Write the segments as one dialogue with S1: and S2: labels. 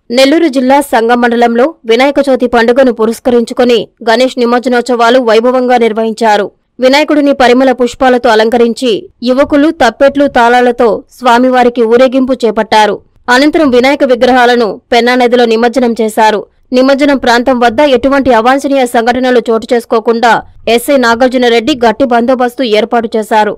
S1: నెల్లూరు జిల్లా సంగం మండలంలో వినాయక చవితి పండుగను పురస్కరించుకుని గణేష్ నిమజ్జనోత్సవాలు వైభవంగా నిర్వహించారు వినాయకుడిని పరిమళ పుష్పాలతో అలంకరించి యువకులు తప్పెట్లు తాళాలతో స్వామివారికి ఊరేగింపు చేపట్టారు అనంతరం వినాయక విగ్రహాలను పెన్నా నదిలో నిమజ్జనం చేశారు నిమజ్జనం ప్రాంతం వద్ద ఎటువంటి అవాంఛనీయ సంఘటనలు చోటు చేసుకోకుండా ఎస్ఐ నాగార్జునరెడ్డి గట్టి బందోబస్తు ఏర్పాటు చేశారు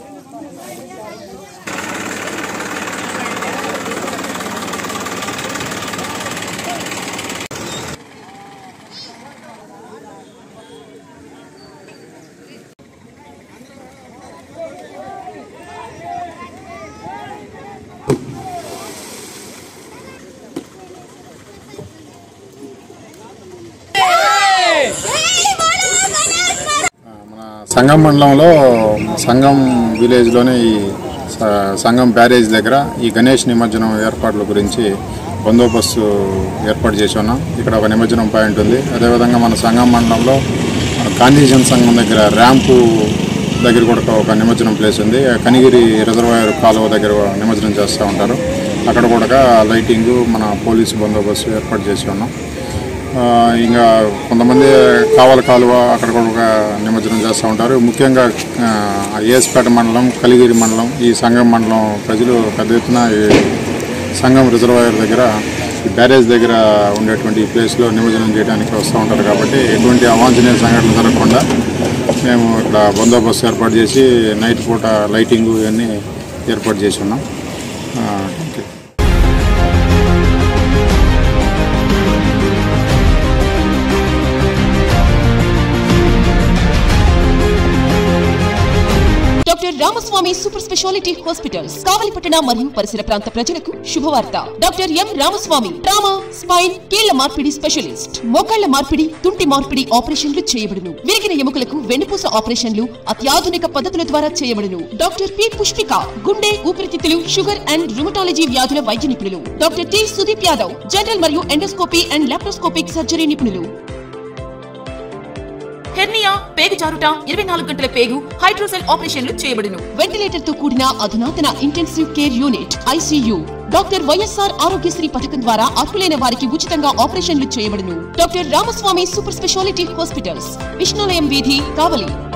S2: మన సంగం మండలంలో సంగం విలేజ్లోనే ఈ స- సంగం బ్యారేజ్ దగ్గర ఈ గణేష్ నిమజ్జనం ఏర్పాట్ల గురించి బందోబస్తు ఏర్పాటు చేసి ఉన్నాం ఇక్కడ ఒక నిమజ్జనం పాయింట్ ఉంది అదేవిధంగా మన సంగం మండలంలో గాంధీజన్ సంఘం దగ్గర ర్యాంపు దగ్గర కూడా ఒక నిమజ్జనం ప్లేస్ ఉంది కనిగిరి రిజర్వాయర్ కాలువ దగ్గర నిమజ్జనం చేస్తూ ఉంటారు అక్కడ కూడా లైటింగ్ మన పోలీసు బందోబస్తు ఏర్పాటు చేసి ఉన్నాం ఆ, ఇంకా కొంతమంది కావల కాలువ అక్కడ కూడా ఒక నిమజ్జనం చేస్తూ ఉంటారు ముఖ్యంగా ఆ, ఏస్పేట మండలం కలిగిరి మండలం ఈ సంగం మండలం ప్రజలు పెద్ద ఎత్తున ఈ సంగం రిజర్వాయర్ దగ్గర ఈ బ్యారేజ్ దగ్గర ఉండేటువంటి ఈ ప్లేస్లో నిమజ్జనం చేయడానికి వస్తూ ఉంటారు కాబట్టి ఎటువంటి అవాంఛనీయ సంఘటనలు జరగకుండా మేము ఇక్కడ బందోబస్తు ఏర్పాటు చేసి నైట్ పూట లైటింగ్ ఇవన్నీ ఏర్పాటు చేసి ఉన్నాం thank you
S3: doctor Ramaswamy super speciality hospitals కావలిపట్టణ మరియు పరిసర ప్రాంత ప్రజలకు శుభవార్త doctor M Ramaswamy trauma spine కీళ్ల మార్పిడి స్పెషలిస్ట్ మోకాళ్ల మార్పిడి తుంటి మార్పిడి ఆపరేషన్లు చేయబడును విరిగిన ఎముకలకు వెన్నుపూస ఆపరేషన్లు అత్యాధునిక పద్ధతుల ద్వారా చేయబడును డాక్టర్ పి పుష్పిక గుండె ఊపిరితిత్తులు షుగర్ అండ్ రుమటాలజీ వ్యాధుల వైద్య నిపుణులు doctor T Sudeep Yadav general మరియు ఎండోస్కోపీ అండ్ లాప్రోస్కోపిక్ సర్జరీ నిపుణులు హెర్నియా పేగు జారుట ఇరవై నాలుగు గంటల పేగు హైడ్రోసెల్ ఆపరేషన్లు చేయబడును వెంటిలేటర్ తో కూడిన అధునాతన intensive care unit ICU doctor YSR Aarogyasri పథకం ద్వారా అర్హులైన వారికి ఉచితంగా ఆపరేషన్లు చేయబడును doctor Ramaswamy super speciality hospitals విష్ణులయం వీధి కావలి